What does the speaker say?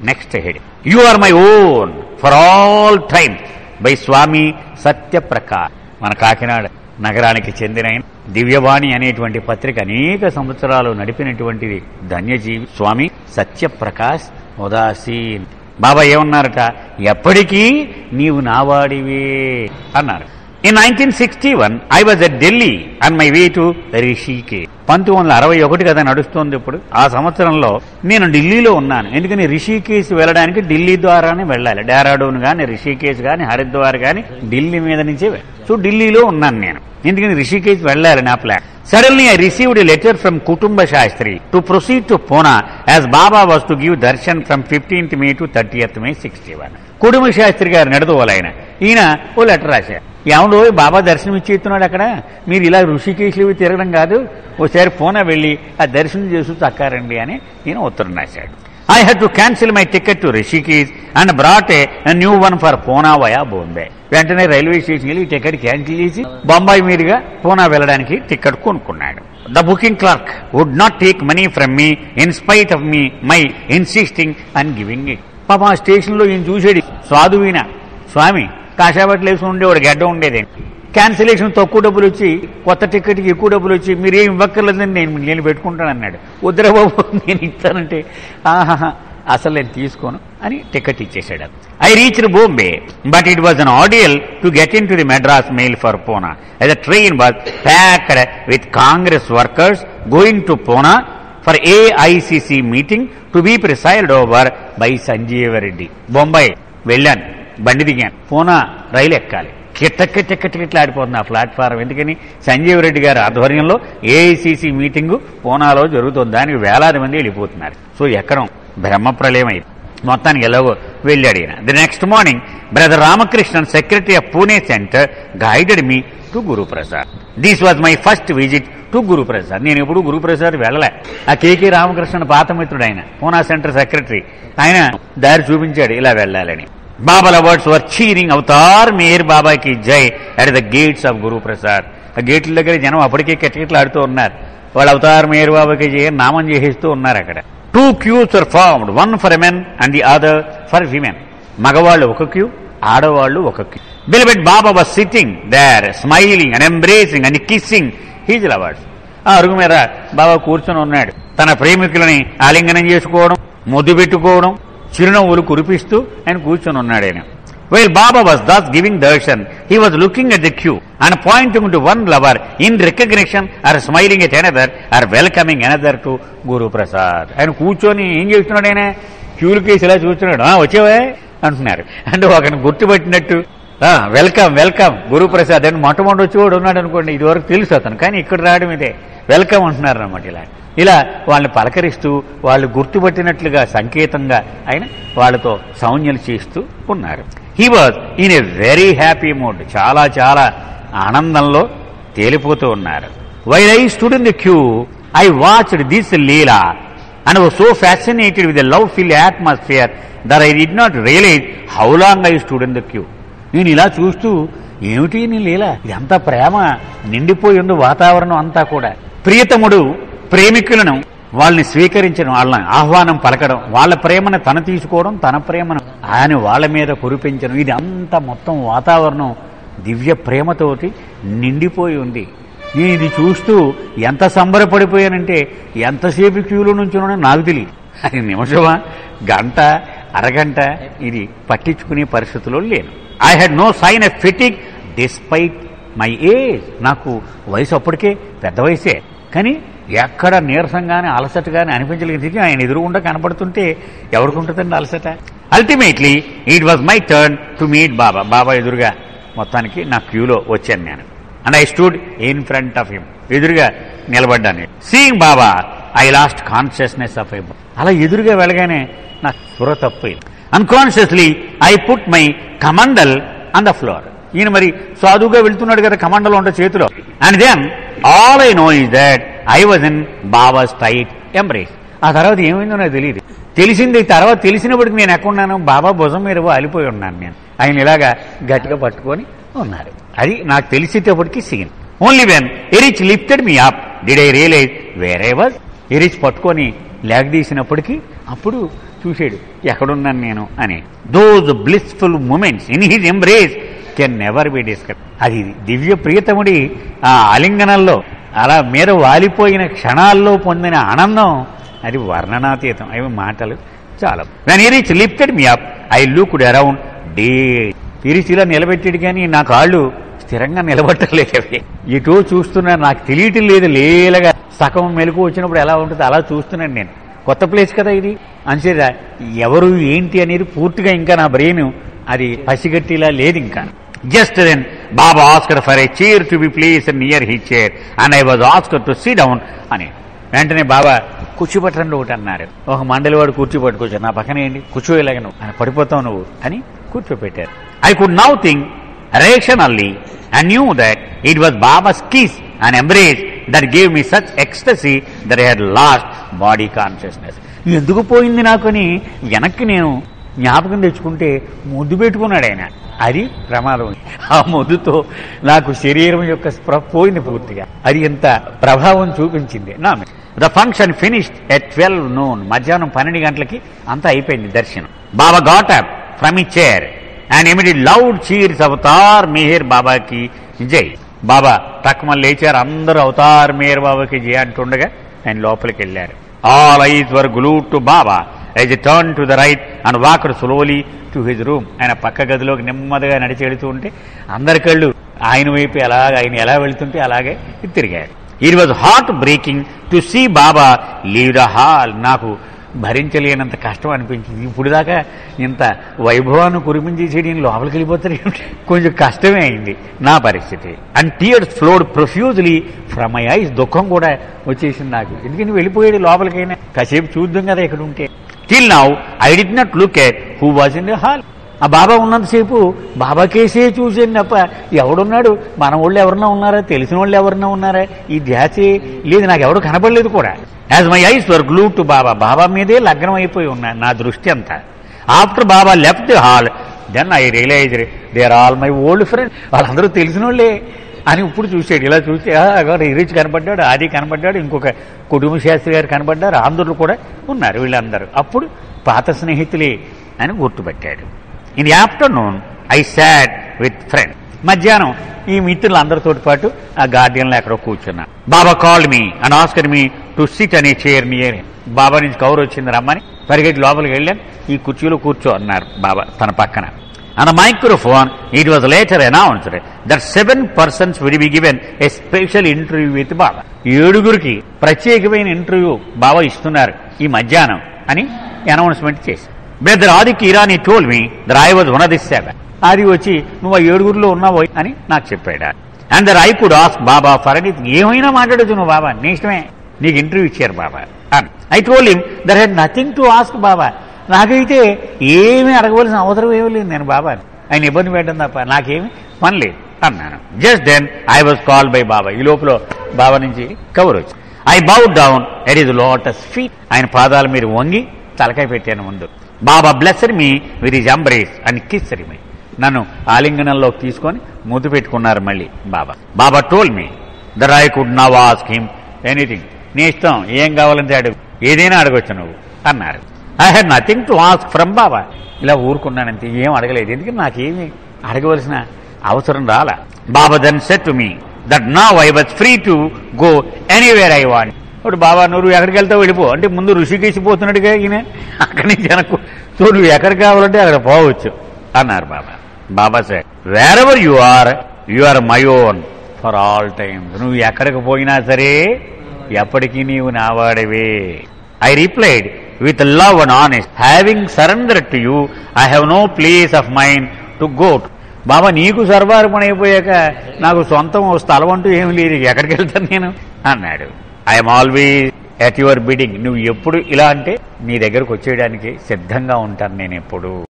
Next head you are my own for all time by Swami Satyaprakash మన కాకినాడ నగరానికి చెందిన ఆయన దివ్యవాణి అనేటువంటి పత్రిక అనేక సంవత్సరాలు నడిపినటువంటి ధన్యజీవి స్వామి సత్యప్రకాష్ ఉదాసీన్ బాబా ఏమన్నారట ఎప్పటికీ నీవు నావాడివే అన్నారు in nineteen sixty one I was at Delhi and my way to Rishikesh పంతొమ్మిది వందల అరవై ఒకటి కదా నడుస్తోంది ఇప్పుడు ఆ సంవత్సరంలో నేను ఢిల్లీలో ఉన్నాను ఎందుకని రిషికేశ్ వెళ్ళడానికి ఢిల్లీ ద్వారానే వెళ్ళాలి డేరాడూన్ గాని రిషికేశ్ గాని హరిద్వార్ గాని ఢిల్లీ మీద నుంచే వెళ్ళాలి. సో ఢిల్లీలో ఉన్నాను నేను ఎందుకని రిషికేశ్ వెళ్ళాలి నా plan suddenly I received letter from Kutumba Shastri to proceed to Poona as Baba was to give darshan from fifteenth May to thirtieth May sixty one Kutumba Shastri గారు నడుదోవాలి ఆయన ఈయన ఓ లెటర్ రాశారు ఏమడు బాబా దర్శనం ఇచ్చేస్తున్నాడు అక్కడ మీరు ఇలా ఋషికేశ్లు ఇవి తిరగడం కాదు ఒకసారి పూనా వెళ్ళి ఆ దర్శనం చేసి చక్కారండి అని ఈయన ఉత్తరం రాశాడు I had to cancel my ticket to Rishikesh and brought a new one for Poona via Bombay వెంటనే రైల్వే స్టేషన్ వెళ్ళి ఈ టికెట్ క్యాన్సిల్ చేసి బొంబాయి మీదుగా పూనా వెళ్ళడానికి టికెట్ కొనుక్కున్నాడు the booking clerk would not take money from me in spite of me my insisting and giving it పాప ఆ station లో ఈయన చూసాడు సాధువీన స్వామి కాషాబట్లు వేసుకుని ఉండేవాడు గడ్డ ఉండేది క్యాన్సిలేషన్ తక్కువ డబ్బులు వచ్చి కొత్త టికెట్కి ఎక్కువ డబ్బులు వచ్చి మీరు ఏం ఇవ్వక్కర్లేదని నేను నేను పెట్టుకుంటాను అన్నాడు వద్దురా బాబు నేను ఇస్తానంటే ఆహాహా అసలు నేను తీసుకోను అని టికెట్ ఇచ్చేసాడు I reach Bombay but it was an ordeal to get into the Madras mail for Poona as a train was packed with Congress workers going to Pune for AICC meeting to be presided over by Sanjeev Reddy. Bombay వెళ్ళాను బండి దిగాను పూనా రైలు ఎక్కాలి కిట్ట కిట్ట కిట్ట కిట్ల ఆడిపోతుంది ఆ platform ఎందుకని సంజీవ్ రెడ్డి గారి ఆధ్వర్యంలో AICC meeting పూనాలో జరుగుతుంది దానికి వేలాది మంది వెళ్ళిపోతున్నారు సో ఎక్కడం బ్రహ్మ ప్రళయం అయింది మొత్తానికి ఎలాగో వెళ్ళాడు ఈయన the next morning brother Ramakrishnan secretary of Pune centre guided me to Guruprasad this was my first visit to Guruprasad నేను ఎప్పుడు గురుప్రసాద్ వెళ్ళలే ఆ కేకే రామకృష్ణన్ పాత మిత్రుడు ఆయన పూనా సెంటర్ సెక్రటరీ ఆయన దారి చూపించాడు ఇలా వెళ్ళాలని బాబాల words were cheering Avatar Meher బాబాకి జై at the gates of Guruprasad ఆ గేట్ల దగ్గర జనం అప్పటికే కిటకిటలు ఆడుతూ ఉన్నారు వాళ్ళు అవతార్ మేర్ బాబాకి జై అని నామం చేసేస్తూ ఉన్నారు అక్కడ two queues are formed one for men and the other for women మగవాళ్ళు ఒక క్యూ ఆడవాళ్ళు ఒక queue beloved Baba was sitting there smiling and embracing and kissing his lovers ఆ అరుగు మీద బాబా కూర్చొని ఉన్నాడు తన ప్రేమికులని ఆలింగనం చేసుకోవడం ముద్దు పెట్టుకోవడం చిరునవ్వులు కురిపిస్తూ ఆయన కూర్చొని ఉన్నాడు ఆయన While Baba was thus giving darshan, he was looking at the queue and pointing to one lover in recognition or smiling at another or welcoming another to Guru Prasad. ఆయన కూర్చొని ఏం చేస్తున్నాడు ఆయన క్యూలు కేసి ఇలా చూస్తున్నాడు "ఆ, వచ్చావే అంటున్నారు అంటే ఒకరిని గుర్తుపట్టినట్టు వెల్కమ్ వెల్కమ్ గురుప్రసాద్ అని మొట్టమొదటి వచ్చి కూడా ఉన్నాడు అనుకోండి ఇది వరకు తెలుసు అతను కానీ ఇక్కడ రావడం ఇదే వెల్కమ్ అంటున్నారు అన్నమాట ఇలా ఇలా వాళ్ళని పలకరిస్తూ వాళ్ళు గుర్తుపట్టినట్లుగా సంకేతంగా ఆయన వాళ్ళతో సౌన్యలు చేస్తూ ఉన్నారు he was in a very happy mood చాలా చాలా ఆనందంలో తేలిపోతూ ఉన్నారు while I stood in the queue I watched this leela and was so fascinated with the love filled atmosphere that I did not realize how long I stood in the queue. నేను ఇలా చూస్తూ ఏమిటి నీ లీల ఇదంతా ప్రేమ నిండిపోయి ఉంది వాతావరణం అంతా కూడా ప్రియతముడు ప్రేమికులను వాళ్ళని స్వీకరించడం వాళ్ళని ఆహ్వానం పలకడం వాళ్ళ ప్రేమను తన తీసుకోవడం తన ప్రేమను ఆయన వాళ్ళ మీద కురిపించడం ఇది అంతా మొత్తం వాతావరణం దివ్య ప్రేమతోటి నిండిపోయి ఉంది నేను ఇది చూస్తూ ఎంత సంబరపడిపోయానంటే ఎంతసేపు క్యూలో నుంచున్నానో నాకు తెలియదు అది నిమిషమా గంట అరగంట ఇది పట్టించుకునే పరిస్థితిలో లేను I had no sign of fatigue despite my age నాకు వయసు అప్పటికే పెద్ద వయసే కానీ ఎక్కడ నీరసంగానే అలసటగానే అనిపించలేదు ఆయన ఎదురుగుండా కనపడుతుంటే ఎవరికి ఉంటుందండి అలసట ultimately it was my turn to meet Baba Baba ఎదురుగా మొత్తానికి నా క్యూలో వచ్చాను నేను and I stood in front of him ఎదురుగా నిలబడ్డాను seeing Baba I lost consciousness of him అలా ఎదురుగా వెళ్ళగానే నాకు స్పృహ తప్పోయింది unconsciously I put my kamandal on the floor ఈయన మరి సాధువుగా వెళ్తున్నాడు కదా కమండల్ ఉంట చేతిలో and then all I know is that I was in Baba's tight embrace ఆ తర్వాత ఏమైందో నాకు తెలియదు తెలిసింది తర్వాత తెలిసినప్పటికి నేను ఎక్కడున్నాను బాబా భుజం మీద అలిపోయి ఉన్నాను నేను ఆయన ఇలాగా గట్టిగా పట్టుకొని ఉన్నారు అది నాకు తెలిసేటప్పటికి seen only when Eruch lifted me up did I realise where was Eruch పట్టుకొని లేగదీసినప్పటికీ అప్పుడు చూశాడు ఎక్కడున్నాను నేను అని those blissful moments in his embrace can never be discuss అది దివ్య ప్రియతముడి ఆ ఆలింగనంలో అలా మీద వాలిపోయిన క్షణాల్లో పొందిన ఆనందం అది వర్ణనాతీతం అవి మాటలు చాలా when Eruch lifted me up I looked around day తిరిచిలా నిలబెట్టాడు కానీ నా కాళ్ళు స్థిరంగా నిలబట్టలేదు అవి ఇటో చూస్తున్నా నాకు తెలియటం లేదు లేలగా సగం మెలకు వచ్చినప్పుడు ఎలా ఉంటుంది అలా చూస్తున్నాను నేను కొత్త ప్లేస్ కదా ఇది అంచేదా ఎవరు ఏంటి అనేది పూర్తిగా ఇంకా నా బ్రెయిన్ అది పసిగట్టిలా లేదు ఇంకా just then Baba asked for a chair to be placed near his chair and I was asked to sit down అని వెంటనే బాబా కూర్చోబెట్టండి ఒకటి అన్నారు ఒక మండలి వాడు కూర్చోబెట్టుకోవచ్చు నా పక్కన ఏంటి కూర్చోలేక నువ్వు అని పడిపోతావు నువ్వు అని కూర్చోబెట్టారు I could now think rationally and knew that it was Baba's kiss and embrace that gave me such ecstasy that I had lost body consciousness. ఎందుకు పోయింది నాకని వెనక్కి నేను జ్ఞాపకం తెచ్చుకుంటే ముద్దు పెట్టుకున్నాడు ఆయన అది ప్రమాదం ఆ ముద్దుతో నాకు శరీరం యొక్క స్పృహ పోయింది పూర్తిగా అది ఎంత ప్రభావం చూపించింది నా the function finished at twelve noon మధ్యాహ్నం పన్నెండు గంటలకి అంతా అయిపోయింది దర్శనం Baba got up from the chair and amid loud cheers Avatar Meher బాబాకి జై బాబా తక్కువ లేచారు అందరూ అవతార్ మేహర్ బాబాకి జై అంటుండగా ఆయన లోపలికి వెళ్ళారు all eyes were glued to Baba as turn to the right and walked slowly to his room ఆయన పక్క గదిలోకి నెమ్మదిగా నడిచి వెళుతూ ఉంటే అందరి కళ్ళు ఆయన వైపు ఎలా ఆయన ఎలా వెళ్తుంటే అలాగే తిరిగారు it was heart breaking to see Baba leave the hall నాకు భరించలేనంత కష్టం అనిపించింది ఇప్పుడు దాకా ఇంత వైభవాన్ని కురిపించేసేది ఈయన లోపలికి వెళ్ళిపోతారు కొంచెం కష్టమే అయింది నా పరిస్థితి and tears flowed profusely from my eyes దుఃఖం కూడా వచ్చేసింది నాకు ఎందుకని వెళ్ళిపోయాడు లోపలికైనా కాసేపు చూద్దాం కదా ఇక్కడ ఉంటే till now I did not look at who was in the hall ఆ బాబా ఉన్నంతసేపు బాబా కేసే చూసాను తప్ప ఎవడున్నాడు మన వాళ్ళు ఎవరన్నా ఉన్నారా తెలిసిన వాళ్ళు ఎవరన్నా ఉన్నారా ఈ ధ్యాసే లేదు నాకు ఎవడు కనపడలేదు కూడా as my eyes were glued to Baba Baba మీదే లగ్నం అయిపోయి ఉన్నా నా దృష్టి అంతా after Baba left the hall then I realise they are all my old friend వాళ్ళందరూ తెలిసిన వాళ్ళే అని ఇప్పుడు చూసాడు ఇలా చూసి రిచ్ కనపడ్డాడు ఆది కనపడ్డాడు ఇంకొక కుటుంబ శాస్త్రి గారు కనపడ్డారు ఆంధ్రులు కూడా ఉన్నారు వీళ్ళందరూ అప్పుడు పాత స్నేహితులే అని గుర్తుపెట్టాడు in the afternoon I sat with friend మధ్యాహ్నం ఈ మిత్రులు అందరితో పాటు ఆ గార్డెన్లో ఎక్కడో కూర్చున్నా Baba called me and asked me to sit on a chair near Baba నుంచి కవర్ వచ్చింది రమ్మని పరిగెట్టి లోపలికి వెళ్ళాను ఈ కుర్చీలో కూర్చో అన్నారు బాబా తన పక్కన On the microphone, it was later announced that seven persons will be given a special interview with Baba. ఏడుగురికి ప్రత్యేకమైన ఇంటర్వ్యూ బాబా ఇస్తున్నారు ఈ మధ్యాహ్నం అని అనౌన్స్మెంట్ చేశారు brother Adi Irani told me that I was one of this seven అది వచ్చి నువ్వు ఆ ఏడుగురిలో ఉన్నావు అని నాకు చెప్పాడు and that I could ask Baba for అని ఏమైనా మాట్లాడచ్చు నువ్వు బాబా నీ ఇష్టమే నీకు ఇంటర్వ్యూ ఇచ్చారు బాబా అని I told him there had nothing to ask Baba నాకైతే ఏమీ అడగవలసిన అవసరం ఏమీ లేదు నేను బాబా ఆయన ఇబ్బంది పెట్టడం తప్ప నాకేమి పని లేదు అన్నాను just then I was called by Baba ఈ లోపల బాబా నుంచి కవర్ వచ్చి I bowed down at his lotus feet ఆయన పాదాల మీరు వంగి తలకాయ పెట్టాను ముందు Baba blessed me with his embrace and kissed me నన్ను ఆలింగనంలోకి తీసుకొని ముద్దు పెట్టుకున్నారు మళ్ళీ Baba Baba told me that I could now ask him anything నీ ఇష్టం ఏం కావాలంటే అడుగు ఏదైనా అడగొచ్చు నువ్వు అన్నారు I had nothing to ask from Baba ఇలా ఊరుకున్నానంతే ఏం అడగలేదు ఎందుకంటే నాకేమి అడగవలసిన అవసరం రాలా Baba then said to me that నా I was free to go anywhere I want ఇప్పుడు బాబా నువ్వు ఎక్కడికి వెళ్తావు వెళ్ళిపో అంటే ముందు ఋషికేసి పోతున్నాడుగా ఈయన అక్కడి నుంచి వెనక్కు సో నువ్వు ఎక్కడికి కావాలంటే అక్కడ పోవచ్చు అన్నారు Baba Baba said wherever you are you are my own for all times నువ్వు ఎక్కడికి పోయినా సరే ఎప్పటికీ నీవు నావాడవే I replied with love and honest having surrender to you I have no place of mind to go Baba నీకు సర్వార్పణ అయిపోయాక నాకు సొంతం ఓ స్థలం అంటూ ఏమి లేదు ఎక్కడికి వెళ్తాను నేను అన్నాడు I'm always at your bidding నువ్వు ఎప్పుడు ఇలా అంటే నీ దగ్గరకు వచ్చేయడానికి సిద్ధంగా ఉంటాను నేను ఎప్పుడు